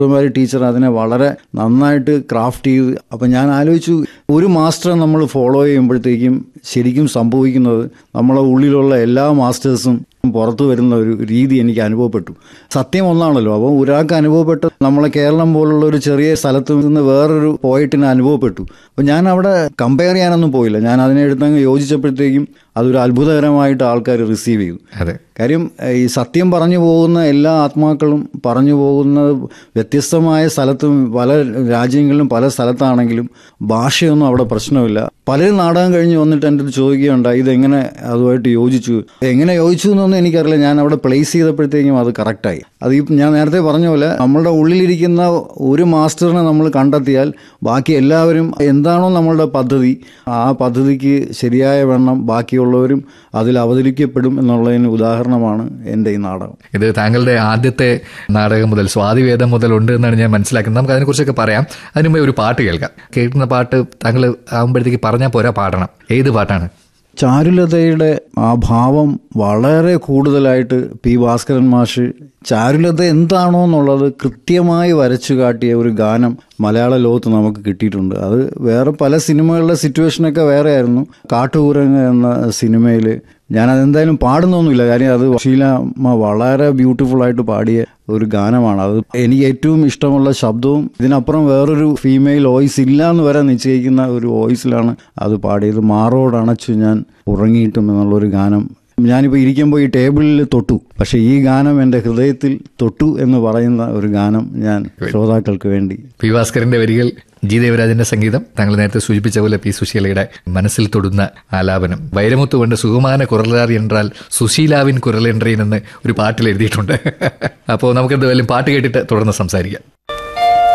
Kumari teacher അതിനെ വളരെ നന്നായിട്ട് ക്രാഫ്റ്റ് ചെയ്ത് അപ്പം ഞാൻ ആലോചിച്ചു ഒരു മാസ്റ്ററെ നമ്മൾ ഫോളോ ചെയ്യുമ്പോഴത്തേക്കും ശരിക്കും സംഭവിക്കുന്നത് നമ്മളെ ഉള്ളിലുള്ള എല്ലാ മാസ്റ്റേഴ്സും പുറത്തു വരുന്ന ഒരു രീതി എനിക്ക് അനുഭവപ്പെട്ടു സത്യം ഒന്നാണല്ലോ അപ്പോൾ ഒരാൾക്ക് അനുഭവപ്പെട്ട നമ്മളെ കേരളം പോലുള്ള ഒരു ചെറിയ സ്ഥലത്ത് നിന്ന് വേറൊരു പോയിട്ടിന് അനുഭവപ്പെട്ടു അപ്പോൾ ഞാൻ അവിടെ കമ്പയർ ചെയ്യാനൊന്നും പോയില്ല ഞാൻ അതിനെ എടുത്തങ്ങ് യോജിച്ചപ്പോഴത്തേക്കും അതൊരു അത്ഭുതകരമായിട്ട് ആൾക്കാർ റിസീവ് ചെയ്തു അതെ കാര്യം ഈ സത്യം പറഞ്ഞു പോകുന്ന എല്ലാ ആത്മാക്കളും പറഞ്ഞു പോകുന്ന വ്യത്യസ്തമായ സ്ഥലത്തും പല രാജ്യങ്ങളിലും പല സ്ഥലത്താണെങ്കിലും ഭാഷയൊന്നും അവിടെ പ്രശ്നമില്ല പലരും നാടകം കഴിഞ്ഞ് വന്നിട്ട് എൻ്റെ അടുത്ത് ചോദിക്കുകയുണ്ടായി ഇതെങ്ങനെ അതുമായിട്ട് യോജിച്ചു എങ്ങനെ യോജിച്ചു എന്നൊന്നും എനിക്കറിയില്ല ഞാൻ അവിടെ പ്ലേസ് ചെയ്തപ്പോഴത്തേക്കും അത് കറക്റ്റായി അത് ഈ ഞാൻ നേരത്തെ പറഞ്ഞ പോലെ നമ്മളുടെ ഉള്ളിലിരിക്കുന്ന ഒരു മാസ്റ്ററിനെ നമ്മൾ കണ്ടെത്തിയാൽ ബാക്കി എല്ലാവരും എന്താണോ നമ്മളുടെ പദ്ധതി ആ പദ്ധതിക്ക് ശരിയായ വണ്ണം ബാക്കിയുള്ളവരും അതിൽ അവതരിക്കപ്പെടും എന്നുള്ളതിന് ഉദാഹരണമാണ് എൻ്റെ ഈ നാടകം ഇത് താങ്കളുടെ ആദ്യത്തെ നാടകം മുതൽ സ്വാതിവേദം മുതൽ ഉണ്ട് എന്നാണ് ഞാൻ മനസ്സിലാക്കുന്നത് നമുക്ക് അതിനെക്കുറിച്ചൊക്കെ പറയാം അതിനു മുമ്പേ ഒരു പാട്ട് കേൾക്കാം കേൾക്കുന്ന പാട്ട് താങ്കൾ ആകുമ്പോഴത്തേക്ക് പറഞ്ഞാൽ പോരാ പാടണം ഏത് പാട്ടാണ് ചാരുലതയുടെ ആ ഭാവം വളരെ കൂടുതലായിട്ട് പി ഭാസ്കരൻ മാഷ് ചാരുലത എന്താണോ എന്നുള്ളത് കൃത്യമായി വരച്ചു കാട്ടിയ ഒരു ഗാനം മലയാള ലോകത്ത് നമുക്ക് കിട്ടിയിട്ടുണ്ട് അത് വേറെ പല സിനിമകളിലെ സിറ്റുവേഷനൊക്കെ വേറെ ആയിരുന്നു കാട്ടുകുരങ്ങ് എന്ന സിനിമയിൽ ഞാൻ അതെന്തായാലും പാടുന്നൊന്നുമില്ല കാര്യം അത് ഷീലാമ്മ വളരെ ബ്യൂട്ടിഫുൾ ആയിട്ട് പാടിയ ഒരു ഗാനമാണ് അത് എനിക്ക് ഏറ്റവും ഇഷ്ടമുള്ള ശബ്ദവും ഇതിനപ്പുറം വേറൊരു ഫീമെയിൽ വോയിസ് ഇല്ല എന്ന് വരെ നിശ്ചയിക്കുന്ന ഒരു വോയിസിലാണ് അത് പാടിയത് മാറോട് അണച്ചു ഞാൻ ഉറങ്ങിയിട്ടും എന്നുള്ളൊരു ഗാനം ഞാനിപ്പോൾ ഇരിക്കുമ്പോൾ ഈ ടേബിളിൽ തൊട്ടു പക്ഷേ ഈ ഗാനം എൻ്റെ ഹൃദയത്തിൽ തൊട്ടു എന്ന് പറയുന്ന ഒരു ഗാനം ഞാൻ ശ്രോതാക്കൾക്ക് വേണ്ടി പി ഭാസ്കരന്റെ വരികൾ ജി ദേവരാജന്റെ സംഗീതം താങ്കൾ നേരത്തെ സൂചിപ്പിച്ച പോലെ പി സുശീലയുടെ മനസ്സിൽ തൊടുന്ന ആലാപനം വൈരമുത്തു കൊണ്ട് സുകുമാന കുരലാറി എന്നാൽ സുശീലാവിൻ കുരലെൻട്രീൻ എന്ന് ഒരു പാട്ടിൽ എഴുതിയിട്ടുണ്ട് അപ്പോൾ നമുക്ക് എന്തായാലും പാട്ട് കേട്ടിട്ട് തുടർന്ന് സംസാരിക്കാം